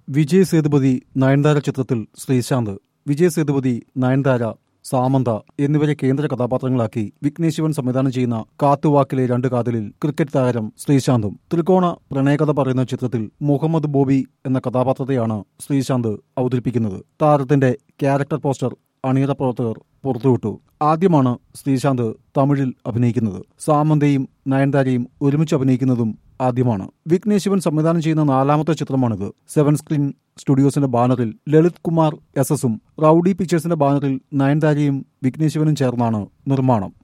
വിജയ് സേതുപതി നയൻതാര ചിത്രത്തിൽ ശ്രീശാന്ത് വിജയ് സേതുപതി നയൻതാര സാമന്ത എന്നിവരെ കേന്ദ്ര കഥാപാത്രങ്ങളാക്കി വിഘ്നേശ് ശിവൻ സംവിധാനം ചെയ്യുന്ന കാത്തുവാക്കിലെ രണ്ട് കാതലിൽ ക്രിക്കറ്റ് താരം ശ്രീശാന്തും ത്രികോണ പ്രണയകഥ പറയുന്ന ചിത്രത്തിൽ മുഹമ്മദ് ബോബി എന്ന കഥാപാത്രത്തെയാണ് ശ്രീശാന്ത് അവതരിപ്പിക്കുന്നത് താരത്തിന്റെ ക്യാരക്ടർ പോസ്റ്റർ അണിയറ പ്രവർത്തകർ പുറത്തുവിട്ടു ആദ്യമാണ് ശ്രീശാന്ത് തമിഴിൽ അഭിനയിക്കുന്നത് സാമന്തയും നയൻതാരയും ഒരുമിച്ച് അഭിനയിക്കുന്നതും ആദ്യമാണ് വിഘ്നേശ് ശിവൻ സംവിധാനം ചെയ്യുന്ന നാലാമത്തെ ചിത്രമാണിത് സെവൻ സ്ക്രീൻ സ്റ്റുഡിയോസിന്റെ ബാനറിൽ ലളിത് കുമാർ എസ് എസും റൌഡി പിക്ചേഴ്സിന്റെ ബാനറിൽ നയൻതാരയും വിഘ്നേശ് ശിവനും ചേർന്നാണ് നിർമ്മാണം